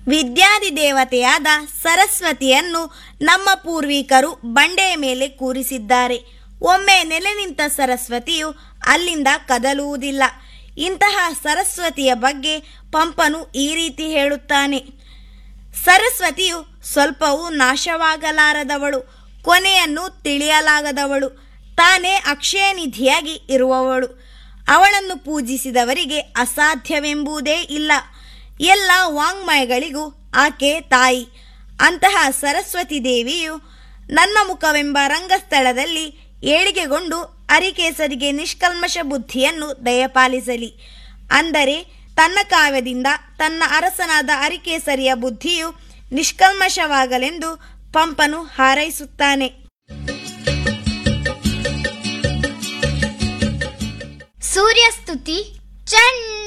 ವಿದ್ಯಾದಿ ದೇವತೆಯಾದ ಸರಸ್ವತಿಯನ್ನು ನಮ್ಮ ಪೂರ್ವಿಕರು ಬಂಡೆಯ ಮೇಲೆ ಕೂರಿಸಿದ್ದಾರೆ ಒಮ್ಮೆ ನೆಲೆ ನಿಂತ ಸರಸ್ವತಿಯು ಅಲ್ಲಿಂದ ಕದಲುವುದಿಲ್ಲ ಇಂತಹ ಸರಸ್ವತಿಯ ಬಗ್ಗೆ ಪಂಪನು ಈ ರೀತಿ ಹೇಳುತ್ತಾನೆ ಸರಸ್ವತಿಯು ಸ್ವಲ್ಪವೂ ನಾಶವಾಗಲಾರದವಳು ಕೊನೆಯನ್ನು ತಿಳಿಯಲಾಗದವಳು ತಾನೇ ಅಕ್ಷಯ ನಿಧಿಯಾಗಿ ಇರುವವಳು ಅವಳನ್ನು ಪೂಜಿಸಿದವರಿಗೆ ಅಸಾಧ್ಯವೆಂಬುದೇ ಇಲ್ಲ ಎಲ್ಲ ವಾಂಗ್ಮಯಗಳಿಗೂ ಆಕೆ ತಾಯಿ ಅಂತಹ ಸರಸ್ವತಿ ದೇವಿಯು ನನ್ನ ಮುಖವೆಂಬ ರಂಗಸ್ಥಳದಲ್ಲಿ ಏಳಿಗೆಗೊಂಡು ಅರಿಕೇಸರಿಗೆ ನಿಷ್ಕಲ್ಮಶ ಬುದ್ಧಿಯನ್ನು ದಯಪಾಲಿಸಲಿ ಅಂದರೆ ತನ್ನ ಕಾವ್ಯದಿಂದ ತನ್ನ ಅರಸನಾದ ಅರಿಕೇಸರಿಯ ಬುದ್ಧಿಯು ನಿಷ್ಕಲ್ಮಶವಾಗಲೆಂದು ಪಂಪನು ಹಾರೈಸುತ್ತಾನೆ ಸೂರ್ಯಸ್ತುತಿ ಚಂಡ್